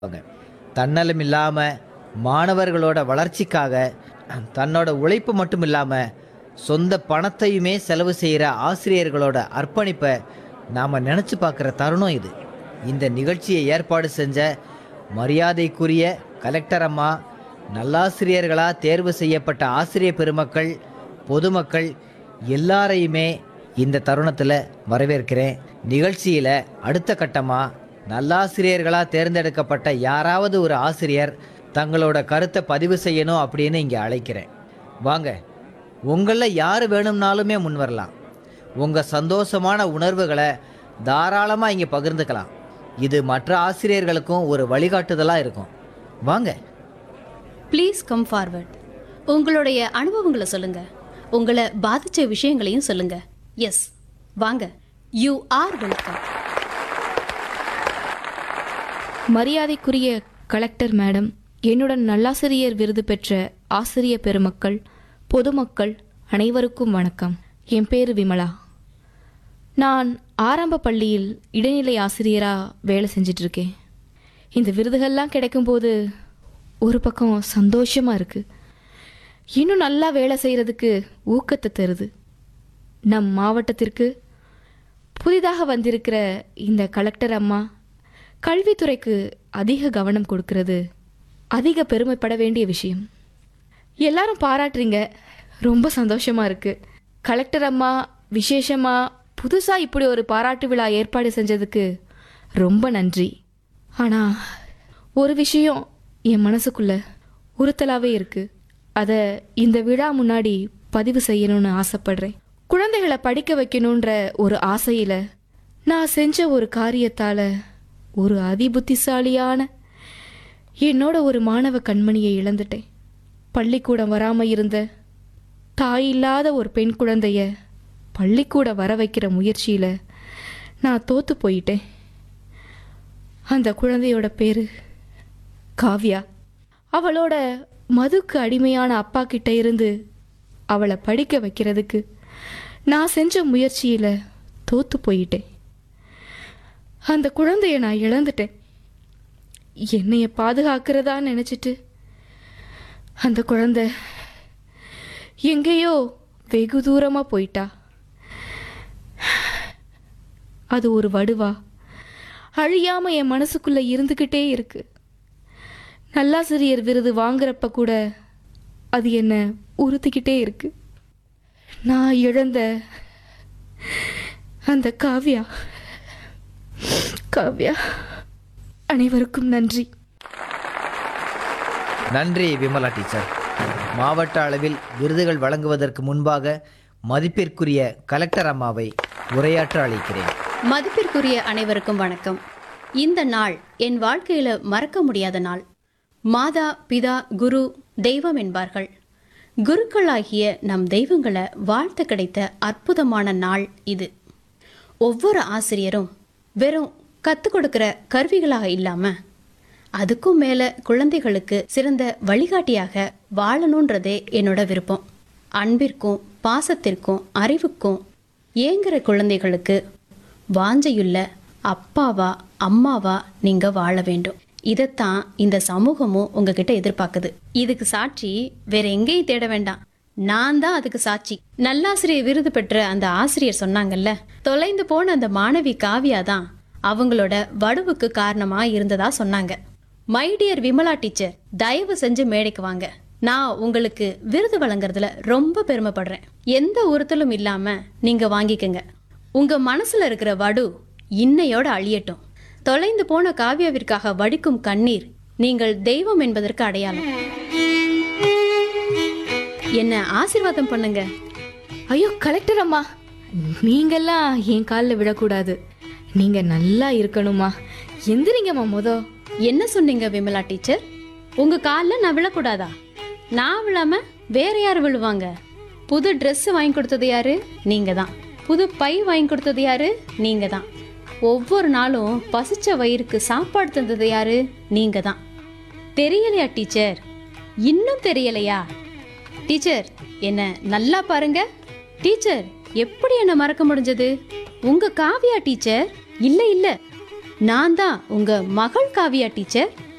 தன்னலம் இல்லாமல் மாணவர்களோட வளர்ச்சிக்காக தன்னோட உழைப்பு மட்டும் இல்லாமல் சொந்த பணத்தையுமே செலவு செய்கிற ஆசிரியர்களோட அர்ப்பணிப்பை நாம் நினச்சி பார்க்குற தருணம் இது இந்த நிகழ்ச்சியை ஏற்பாடு செஞ்ச மரியாதைக்குரிய கலெக்டர் அம்மா நல்லாசிரியர்களாக தேர்வு செய்யப்பட்ட ஆசிரிய பெருமக்கள் பொதுமக்கள் எல்லாரையுமே இந்த தருணத்தில் வரவேற்கிறேன் நிகழ்ச்சியில் அடுத்த கட்டமாக நல்லாசிரியர்களாக தேர்ந்தெடுக்கப்பட்ட யாராவது ஒரு ஆசிரியர் தங்களோட கருத்தை பதிவு செய்யணும் அப்படின்னு இங்கே அழைக்கிறேன் வாங்க உங்களில் யார் வேணும்னாலுமே முன் வரலாம் உங்கள் சந்தோஷமான உணர்வுகளை தாராளமாக இங்கே பகிர்ந்துக்கலாம் இது மற்ற ஆசிரியர்களுக்கும் ஒரு வழிகாட்டுதலாக இருக்கும் வாங்க ப்ளீஸ் கம் ஃபார்வர்ட் உங்களுடைய அனுபவங்களை சொல்லுங்க உங்களை பாதிச்ச விஷயங்களையும் சொல்லுங்க எஸ் வாங்க யூ ஆர் வெல்கம் மரியாதைக்குரிய கலெக்டர் மேடம் என்னுடன் நல்லாசிரியர் விருது பெற்ற ஆசிரிய பெருமக்கள் பொதுமக்கள் அனைவருக்கும் வணக்கம் என் பேர் விமலா நான் ஆரம்ப பள்ளியில் இடைநிலை ஆசிரியராக வேலை செஞ்சிட்டு இருக்கேன் இந்த விருதுகள்லாம் கிடைக்கும்போது ஒரு பக்கம் சந்தோஷமாக இருக்குது இன்னும் நல்லா வேலை செய்கிறதுக்கு ஊக்கத்தை தருது நம் மாவட்டத்திற்கு புதிதாக வந்திருக்கிற இந்த கலெக்டர் அம்மா கல்வித்துறைக்கு அதிக கவனம் கொடுக்கிறது அதிக பெருமைப்பட வேண்டிய விஷயம் எல்லாரும் பாராட்டுறீங்க ரொம்ப சந்தோஷமா இருக்கு கலெக்டர் அம்மா விசேஷமா புதுசா இப்படி ஒரு பாராட்டு விழா ஏற்பாடு செஞ்சதுக்கு ரொம்ப நன்றி ஆனா ஒரு விஷயம் என் மனசுக்குள்ள உறுத்தலாவே இருக்கு அதை இந்த விழா முன்னாடி பதிவு செய்யணும்னு ஆசைப்படுறேன் குழந்தைகளை படிக்க வைக்கணுன்ற ஒரு ஆசையில நான் செஞ்ச ஒரு காரியத்தால ஒரு அதிபுத்திசாலியான என்னோட ஒரு மாணவ கண்மணியை இழந்துட்டேன் பள்ளிக்கூடம் வராம இருந்த தாய் இல்லாத ஒரு பெண் குழந்தைய பள்ளிக்கூடம் வர வைக்கிற முயற்சியில நான் தோத்து போயிட்டேன் அந்த குழந்தையோட பேரு காவ்யா அவளோட மதுக்கு அடிமையான அப்பா கிட்ட இருந்து அவளை படிக்க வைக்கிறதுக்கு நான் செஞ்ச முயற்சியில தோத்து போயிட்டேன் அந்த குழந்தைய நான் இழந்துட்டேன் என்னைய பாதுகாக்கிறதா நினைச்சிட்டு அந்த குழந்தை எங்கேயோ வெகு தூரமா போயிட்டா அது ஒரு வடுவா அழியாம என் மனசுக்குள்ள இருந்துக்கிட்டே இருக்கு நல்லாசிரியர் விருது வாங்குறப்ப கூட அது என்ன உறுத்திக்கிட்டே இருக்கு நான் இழந்த அந்த காவ்யா காவ்யா அனைவருக்கும் நன்றி நன்றி விமலா டீச்சர் மாவட்ட அளவில் விருதுகள் வழங்குவதற்கு முன்பாக மதிப்பிற்குரிய கலெக்டர் அம்மாவை உரையாற்ற அழைக்கிறேன் மதிப்பிற்குரிய அனைவருக்கும் வணக்கம் இந்த நாள் என் வாழ்க்கையில மறக்க முடியாத நாள் மாதா பிதா குரு தெய்வம் என்பார்கள் குருக்களாகிய நம் தெய்வங்களை வாழ்த்து கிடைத்த அற்புதமான நாள் இது ஒவ்வொரு ஆசிரியரும் வெறும் கற்றுக் கொடுக்கிற கருவிகளாக இல்லாம அதுக்கும் மேல குழந்தைகளுக்கு சிறந்த வழிகாட்டியாக வாழணுன்றதே என்னோட விருப்பம் அன்பிற்கும் பாசத்திற்கும் அறிவுக்கும் ஏங்குற குழந்தைகளுக்கு வாஞ்சையுள்ள அப்பாவா அம்மாவா நீங்க வாழ வேண்டும் இதைத்தான் இந்த சமூகமும் உங்ககிட்ட எதிர்பார்க்குது இதுக்கு சாட்சி வேற எங்கேயும் தேட வேண்டாம் நான் தான் அதுக்கு சாட்சி நல்லாசிரியர் விருது பெற்ற அந்த ஆசிரியர் சொன்னாங்கல்ல தொலைந்து போன அந்த மாணவி காவியா தான் அவங்களோட வடுவுக்கு காரணமா இருந்ததா சொன்னாங்க மை டியர் விமலா டீச்சர் தயவு செஞ்சு மேடைக்கு வாங்க நான் உங்களுக்கு விருது வழங்குறதுல ரொம்ப பெருமைப்படுறேன் எந்த உறுத்தலும் இல்லாம நீங்க வாங்கிக்கங்க உங்க மனசுல இருக்கிற வடு இன்னையோட அழியட்டும் தொலைந்து போன காவியாவிற்காக வடிக்கும் கண்ணீர் நீங்கள் தெய்வம் என்பதற்கு அடையாளம் என்ன ஆசீர்வாதம் பண்ணுங்க ஐயோ கலெக்டர் அம்மா நீங்கெல்லாம் என் காலில் விழக்கூடாது நீங்க நல்லா இருக்கணுமா எந்திரிங்கம்மா முத என்ன சொன்னீங்க விமலா டீச்சர் உங்க காலில் நான் விழக்கூடாதா நான் விழாம வேற யார் விழுவாங்க புது Dress வாங்கி கொடுத்தது யாரு நீங்க தான் புது பை வாங்கி கொடுத்தது யாரு நீங்க தான் ஒவ்வொரு நாளும் பசிச்ச வயிறுக்கு சாப்பாடு தந்தது யாரு நீங்க தான் தெரியலையா டீச்சர் இன்னும் தெரியலையா டீச்சர் என்ன நல்லா பாருங்க டீச்சர் எப்படி என்ன மறக்க முடிஞ்சது உங்க காவியா டீச்சர் இல்ல இல்ல நான் தான் உங்க மகள் காவியா டீச்சர்